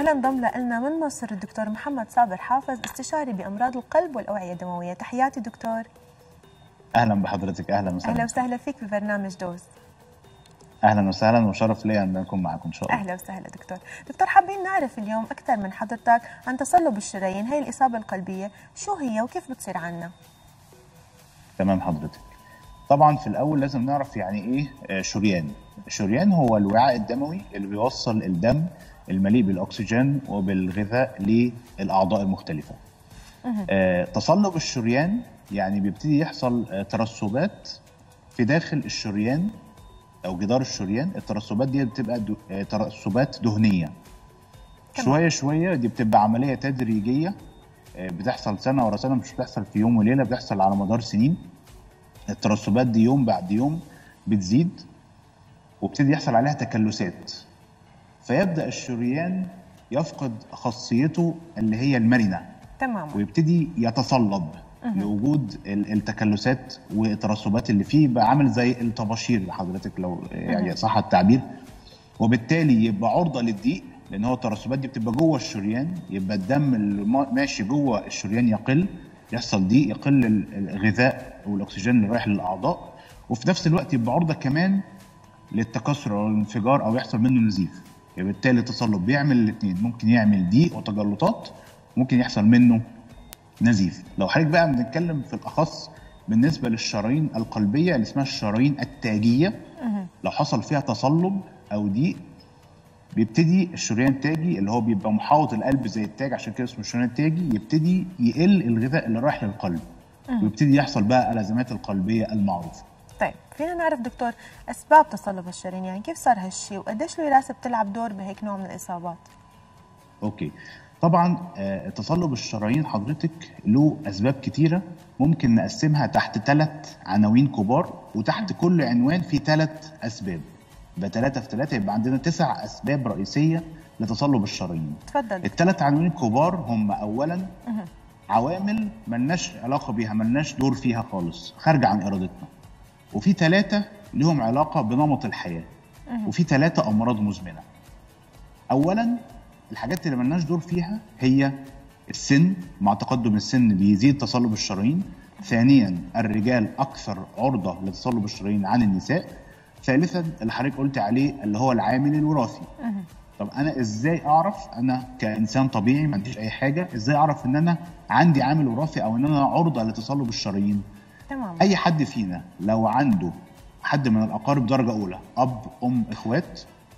هلا انضم لنا من مصر الدكتور محمد صابر حافظ استشاري بامراض القلب والاوعيه الدمويه تحياتي دكتور اهلا بحضرتك اهلا وسهلا اهلا وسهلا فيك ببرنامج دوز اهلا وسهلا وشرف لي ان اكون معكم ان شاء الله اهلا وسهلا دكتور دكتور حابين نعرف اليوم اكثر من حضرتك عن تصلب الشرايين هي الاصابه القلبيه شو هي وكيف بتصير عنا تمام حضرتك طبعا في الاول لازم نعرف يعني ايه شريان الشريان هو الوعاء الدموي اللي بيوصل الدم المليء بالاكسجين وبالغذاء للاعضاء المختلفه آه، تصلب الشريان يعني بيبتدي يحصل آه، ترسبات في داخل الشريان او جدار الشريان الترسبات دي بتبقى دو... آه، ترسبات دهنيه تمام. شويه شويه دي بتبقى عمليه تدريجيه آه، بتحصل سنه ورا سنه مش بتحصل في يوم وليله بتحصل على مدار سنين الترسبات دي يوم بعد يوم بتزيد وبتدي يحصل عليها تكلسات فيبدا الشريان يفقد خاصيته اللي هي المرنه تمام ويبتدي يتصلب لوجود ال- التكلسات والترسبات اللي فيه يبقى عامل زي الطباشير لحضرتك لو يعني صح التعبير وبالتالي يبقى عرضه للضيق لان هو الترسبات دي بتبقى جوه الشريان يبقى الدم اللي ما- ماشي جوه الشريان يقل يحصل ضيق يقل ال- الغذاء والاكسجين اللي رايح للاعضاء وفي نفس الوقت يبقى عرضه كمان للتكسر او الانفجار او يحصل منه نزيف يبقى بالتالي التصلب بيعمل الاثنين ممكن يعمل ضيق وتجلطات ممكن يحصل منه نزيف لو حضرتك بقى بنتكلم في الاخص بالنسبه للشرايين القلبيه اللي اسمها الشرايين التاجيه لو حصل فيها تصلب او ضيق بيبتدي الشريان التاجي اللي هو بيبقى محاوط القلب زي التاج عشان كده اسمه الشريان التاجي يبتدي يقل الغذاء اللي رايح للقلب ويبتدي يحصل بقى الازمات القلبيه المعروفه طيب فينا نعرف دكتور اسباب تصلب الشرايين يعني كيف صار هالشيء وقديش الوراثه بتلعب دور بهيك نوع من الاصابات اوكي طبعا آه، تصلب الشرايين حضرتك له اسباب كتيره ممكن نقسمها تحت ثلاث عناوين كبار وتحت كل عنوان في ثلاث اسباب يبقى ثلاثه في ثلاثه يبقى عندنا تسع اسباب رئيسيه لتصلب الشرايين تفضل الثلاث عناوين الكبار هم اولا عوامل ملناش علاقه بيها ملناش دور فيها خالص خارجه عن ارادتنا وفي ثلاثه لهم علاقه بنمط الحياه وفي ثلاثه امراض مزمنه اولا الحاجات اللي ملناش دور فيها هي السن مع تقدم السن بيزيد تصلب الشرايين ثانيا الرجال اكثر عرضه لتصلب الشرايين عن النساء ثالثا اللي حضرتك قلت عليه اللي هو العامل الوراثي طب انا ازاي اعرف انا كانسان طبيعي ما عنديش اي حاجه ازاي اعرف ان انا عندي عامل وراثي او ان انا عرضه لتصلب الشرايين تمام اي حد فينا لو عنده حد من الاقارب درجه اولى اب ام اخوات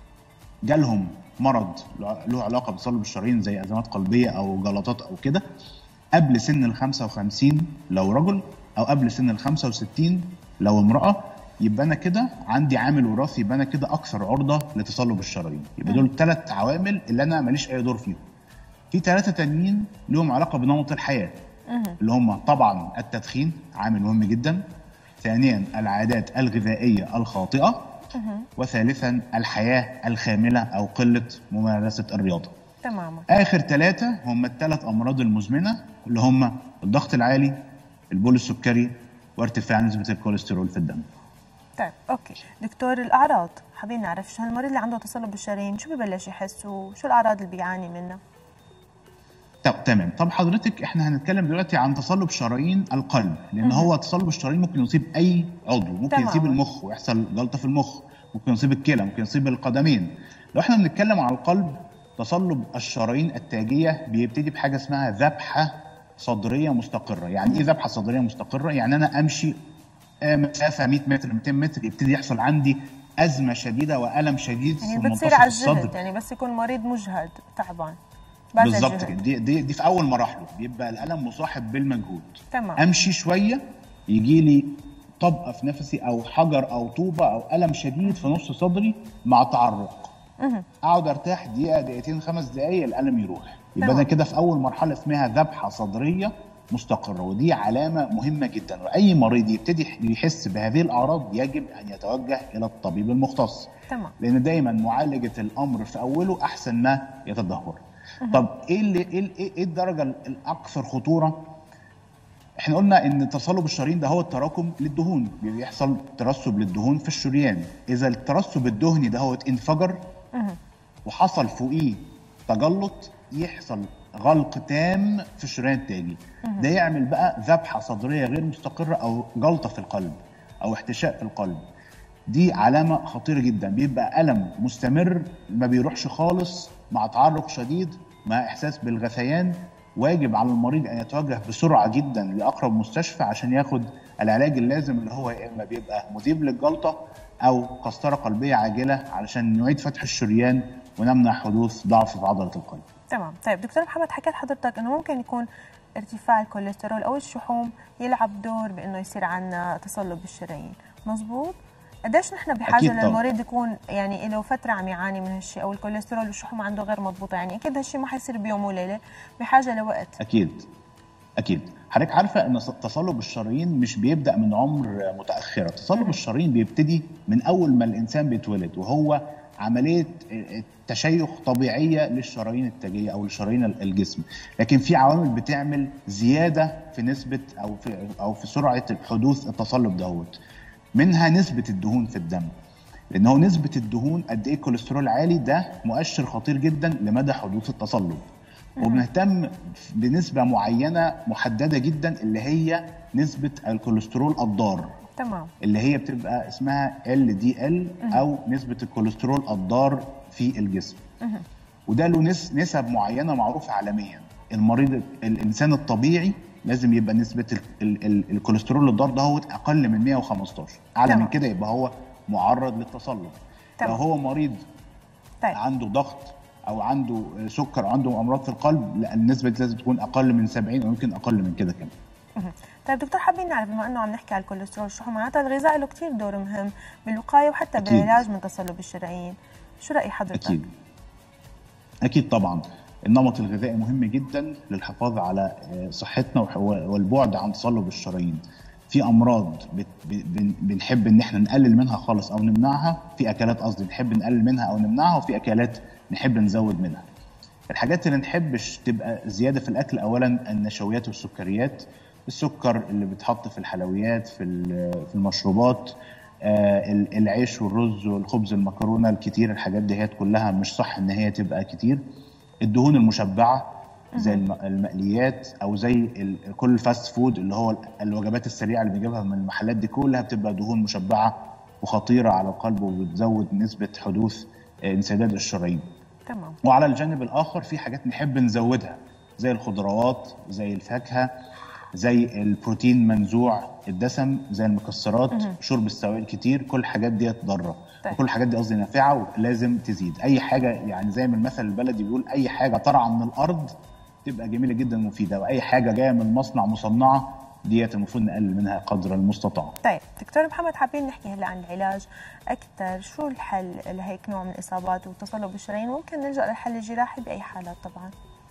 جالهم مرض له علاقه بتصلب الشرايين زي ازمات قلبيه او جلطات او كده قبل سن ال 55 لو رجل او قبل سن ال 65 لو امراه يبقى انا كده عندي عامل وراثي يبقى انا كده اكثر عرضه لتصلب الشرايين يبقى دول ثلاث عوامل اللي انا ماليش اي دور فيهم في ثلاثه تانيين لهم علاقه بنمط الحياه اللي هم طبعا التدخين عامل مهم جدا ثانيا العادات الغذائيه الخاطئه وثالثا الحياه الخامله او قله ممارسه الرياضه تماما اخر ثلاثه هم الثلاث امراض المزمنه اللي هم الضغط العالي البول السكري وارتفاع نسبه الكوليسترول في الدم طيب اوكي دكتور الاعراض حابين نعرف شو هالمريض اللي عنده تصلب بالشرايين شو ببلش يحس وشو الاعراض اللي بيعاني منها طب تمام طب حضرتك احنا هنتكلم دلوقتي عن تصلب شرايين القلب لان هو تصلب الشرايين ممكن يصيب اي عضو ممكن تمام. يصيب المخ ويحصل جلطه في المخ ممكن يصيب الكلى ممكن يصيب القدمين لو احنا بنتكلم عن القلب تصلب الشرايين التاجيه بيبتدي بحاجه اسمها ذبحه صدريه مستقره يعني ايه ذبحه صدريه مستقره يعني انا امشي آه، مسافه 100 متر 200 متر يبتدي يحصل عندي ازمه شديده والم شديد يعني في بتصير منتصف على الصدر الجهد يعني بس يكون مريض مجهد تعبان بعد بالظبط الجهد. كده دي, دي دي في اول مراحله بيبقى الالم مصاحب بالمجهود تمام. امشي شويه يجي لي طبقه في نفسي او حجر او طوبه او الم شديد في نص صدري مع تعرق اقعد ارتاح دقيقه دقيقتين خمس دقائق الالم يروح يبقى تمام. انا كده في اول مرحله اسمها ذبحه صدريه مستقره ودي علامه مهمه جدا واي مريض يبتدي يحس بهذه الاعراض يجب ان يتوجه الى الطبيب المختص تمام لان دايما معالجه الامر في اوله احسن ما يتدهور طب ايه اللي ايه ال- ايه الدرجه الاكثر خطوره احنا قلنا ان تصلب الشرايين ده هو التراكم للدهون بيحصل ترسب للدهون في الشريان اذا الترسب الدهني ده هو انفجر وحصل فوقيه تجلط يحصل غلق تام في الشريان التاجي ده يعمل بقى ذبحه صدريه غير مستقره او جلطه في القلب او احتشاء في القلب دي علامه خطيره جدا بيبقى الم مستمر ما بيروحش خالص مع تعرق شديد مع احساس بالغثيان واجب على المريض ان يتوجه بسرعه جدا لاقرب مستشفى عشان ياخد العلاج اللازم اللي هو يا اما بيبقى مذيب للجلطه او قسطره قلبيه عاجله علشان نعيد فتح الشريان ونمنع حدوث ضعف في عضله القلب. تمام طيب دكتور محمد حكيت حضرتك انه ممكن يكون ارتفاع الكوليسترول او الشحوم يلعب دور بانه يصير عندنا تصلب بالشرايين مزبوط قديش نحن بحاجه أكيد طبعاً. للمريض يكون يعني له فتره عم يعاني من هالشيء او الكوليسترول والشحوم عنده غير مضبوطه يعني اكيد هالشيء ما حيصير بيوم وليله بحاجه لوقت اكيد اكيد حضرتك عارفه ان تصلب الشرايين مش بيبدا من عمر متاخره تصلب الشرايين بيبتدي من اول ما الانسان بيتولد وهو عمليه تشيخ طبيعيه للشرايين التاجيه او لشرايين الجسم لكن في عوامل بتعمل زياده في نسبه او في او في سرعه حدوث التصلب دوت منها نسبه الدهون في الدم لان هو نسبه الدهون قد ايه الكوليسترول عالي ده مؤشر خطير جدا لمدى حدوث التصلب وبنهتم بنسبه معينه محدده جدا اللي هي نسبه الكوليسترول الضار تمام اللي هي بتبقى اسمها ال دي ال او نسبه الكوليسترول الضار في الجسم وده له نس نسب معينه معروفه عالميا المريض الانسان الطبيعي لازم يبقى نسبه ال ال ال الكوليسترول الضار ده هو اقل من 115 اعلى تمام. من كده يبقى هو معرض للتصلب تمام. لو هو مريض طيب عنده ضغط او عنده سكر او عنده امراض في القلب لا النسبه دي لازم تكون اقل من 70 او يمكن اقل من كده كمان مهم. طيب دكتور حابين نعرف بما انه عم نحكي على الكوليسترول والشحوم معناتها الغذاء له كثير دور مهم بالوقايه وحتى أكيد. بالعلاج من تصلب الشرايين شو راي حضرتك اكيد اكيد طبعا النمط الغذائي مهم جدا للحفاظ على آه، صحتنا وح- والبعد عن تصلب الشرايين في امراض بت- ب- بن- بنحب ان احنا نقلل منها خالص او نمنعها في اكلات قصدي نحب نقلل منها او نمنعها وفي اكلات نحب نزود منها الحاجات اللي نحبش تبقى زياده في الاكل اولا النشويات والسكريات السكر اللي بيتحط في الحلويات في ال- في المشروبات آه، ال- العيش والرز والخبز المكرونه الكتير الحاجات دي هي كلها مش صح ان هي تبقى كتير الدهون المشبعه زي الم- المقليات او زي ال- كل الفاست فود اللي هو ال- الوجبات السريعه اللي بنجيبها من المحلات دي كلها بتبقى دهون مشبعه وخطيره على القلب وبتزود نسبه حدوث آه، انسداد الشرايين تمام وعلى الجانب الاخر في حاجات نحب نزودها زي الخضروات زي الفاكهه زي البروتين منزوع الدسم زي المكسرات شرب السوائل كتير كل الحاجات دي ضاره طيب. وكل الحاجات دي قصدي نافعه ولازم تزيد اي حاجه يعني زي ما المثل البلدي بيقول اي حاجه طالعه من الارض تبقى جميله جدا ومفيده واي حاجه جايه من مصنع مصنعه ديت المفروض نقلل منها قدر المستطاع طيب دكتور محمد حابين نحكي هلا عن العلاج اكثر شو الحل لهيك نوع من الاصابات وتصلب الشرايين ممكن نلجا للحل الجراحي باي حالات طبعا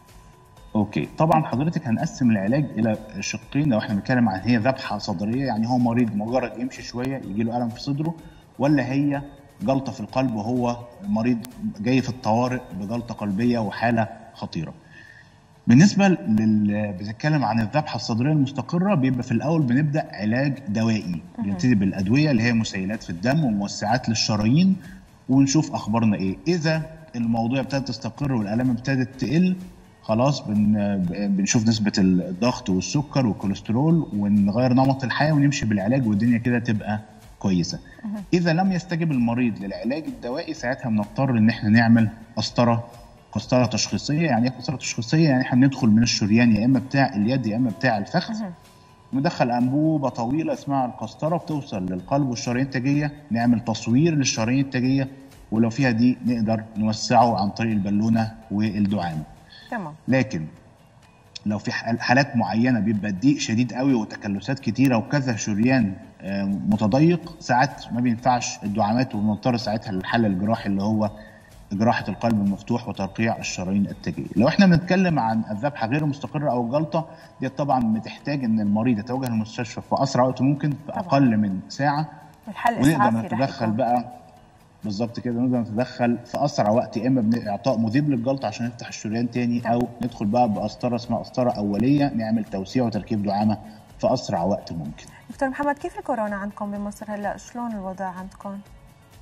اوكي طبعا حضرتك هنقسم العلاج الى شقين لو احنا بنتكلم عن هي ذبحه صدريه يعني هو مريض مجرد يمشي شويه يجي له الم في صدره ولا هي جلطه في القلب وهو مريض جاي في الطوارئ بجلطه قلبيه وحاله خطيره بالنسبه لل بنتكلم عن الذبحه الصدريه المستقره بيبقى في الاول بنبدا علاج دوائي بنبتدي بالادويه اللي هي مسيلات في الدم وموسعات للشرايين ونشوف اخبارنا ايه اذا الموضوع ابتدت تستقر والالام ابتدت تقل خلاص بن بنشوف نسبه الضغط والسكر والكوليسترول ونغير نمط الحياه ونمشي بالعلاج والدنيا كده تبقى كويسه اذا لم يستجب المريض للعلاج الدوائي ساعتها بنضطر ان احنا نعمل قسطره قسطره تشخيصيه يعني ايه قسطره تشخيصيه يعني احنا بندخل من الشريان يا اما بتاع اليد يا اما بتاع الفخذ ندخل انبوبه طويله اسمها القسطره بتوصل للقلب والشرايين التاجيه نعمل تصوير للشرايين التاجيه ولو فيها دي نقدر نوسعه عن طريق البالونه والدعامه تمام لكن لو في حال- حالات معينه بيبقى الضيق شديد قوي وتكلسات كتيره وكذا شريان آه، متضيق ساعات ما بينفعش الدعامات وبنضطر ساعتها للحل الجراحي اللي هو جراحه القلب المفتوح وترقيع الشرايين التاجيه. لو احنا بنتكلم عن الذبحه غير المستقره او الجلطه دي طبعا بتحتاج ان المريض يتوجه للمستشفى في اسرع وقت ممكن في طبعاً. اقل من ساعه الحل ونقدر اسعافي رح نتدخل يكون. بقى بالظبط كده نقدر نتدخل في اسرع وقت يا اما باعطاء مذيب للجلطه عشان نفتح الشريان تاني او ندخل بقى بقسطره اسمها قسطره اوليه نعمل توسيع وتركيب دعامه في اسرع وقت ممكن. دكتور محمد كيف الكورونا عندكم بمصر هلا شلون الوضع عندكم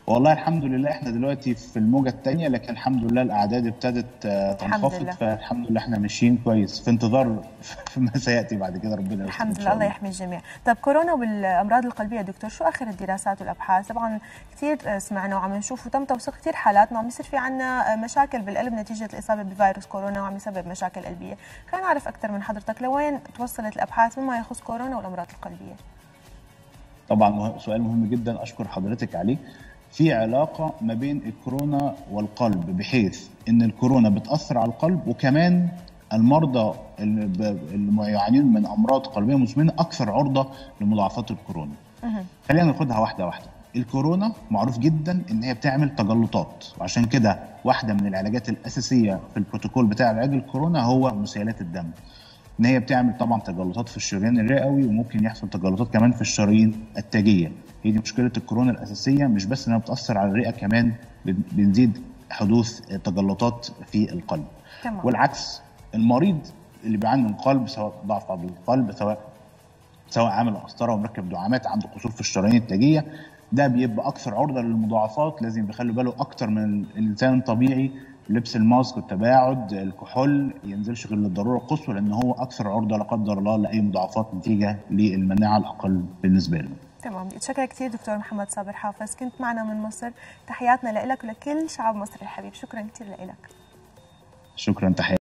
والله الحمد لله احنا دلوقتي في الموجة الثانية لكن الحمد لله الأعداد ابتدت آه، الحمد تنخفض لله. فالحمد لله احنا ماشيين كويس في انتظار فيما سيأتي بعد كده ربنا يستر الحمد إن شاء لله الله يحمي الجميع طب كورونا والامراض القلبيه دكتور شو اخر الدراسات والابحاث طبعا كثير سمعنا وعم نشوف وتم توثيق كثير حالات وعم يصير في عنا مشاكل بالقلب نتيجه الاصابه بفيروس كورونا وعم يسبب مشاكل قلبيه خلينا نعرف اكثر من حضرتك لوين توصلت الابحاث مما يخص كورونا والامراض القلبيه طبعا مه- سؤال مهم جدا اشكر حضرتك عليه في علاقه ما بين الكورونا والقلب بحيث ان الكورونا بتاثر على القلب وكمان المرضى اللي ب- اللي يعانون من امراض قلبيه مزمنه اكثر عرضه لمضاعفات الكورونا. خلينا ناخدها واحده واحده. الكورونا معروف جدا ان هي بتعمل تجلطات وعشان كده واحده من العلاجات الاساسيه في البروتوكول بتاع علاج الكورونا هو مسيلات الدم. ان هي بتعمل طبعا تجلطات في الشريان الرئوي وممكن يحصل تجلطات كمان في الشرايين التاجيه هي دي مشكله الكورونا الاساسيه مش بس انها بتاثر على الرئه كمان بن- بنزيد حدوث تجلطات في القلب تمام. والعكس المريض اللي بيعاني من قلب سواء ضعف عضله القلب سواء سواء عامل قسطره ومركب دعامات عنده قصور في الشرايين التاجيه ده بيبقى اكثر عرضه للمضاعفات لازم بيخلوا باله اكتر من الانسان الطبيعي لبس الماسك والتباعد الكحول ينزلش غير للضروره القصوى لان هو اكثر عرضه لا قدر الله لاي مضاعفات نتيجه للمناعه الاقل بالنسبه له تمام بتشكرك كثير دكتور محمد صابر حافظ كنت معنا من مصر تحياتنا لك ولكل شعب مصر الحبيب شكرا كثير لك شكرا تحياتي